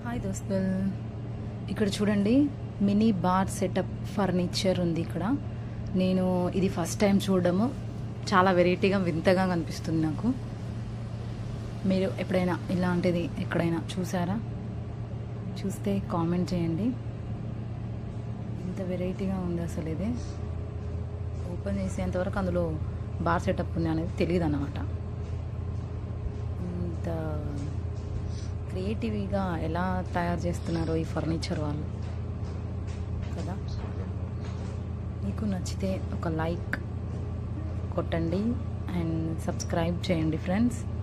hi దోస్తుల్ ఇక్కడ చూడండి mini bar setup furniture ఉంది ఇక్కడ నేను ఇది ఫస్ట్ టైం చూడడము చాలా వెరైటీగా వింతగా కనిపిస్తుంది నాకు మీరు ఎప్పుడైనా ఇలాంటిది ఎక్కడైనా చూసారా చూస్తే కామెంట్ చేయండి ఇంత వెరైటీగా ఉంది అసలు ఇది ఓపెన్ చేసేంతవరకు అందులో బార్ సెటప్ ఉంది అనేది తెలియదు అన్నమాట ఇంత క్రియేటివ్గా ఎలా తయారు చేస్తున్నారో ఈ ఫర్నిచర్ వాళ్ళు కదా మీకు నచ్చితే ఒక లైక్ కొట్టండి అండ్ సబ్స్క్రైబ్ చేయండి ఫ్రెండ్స్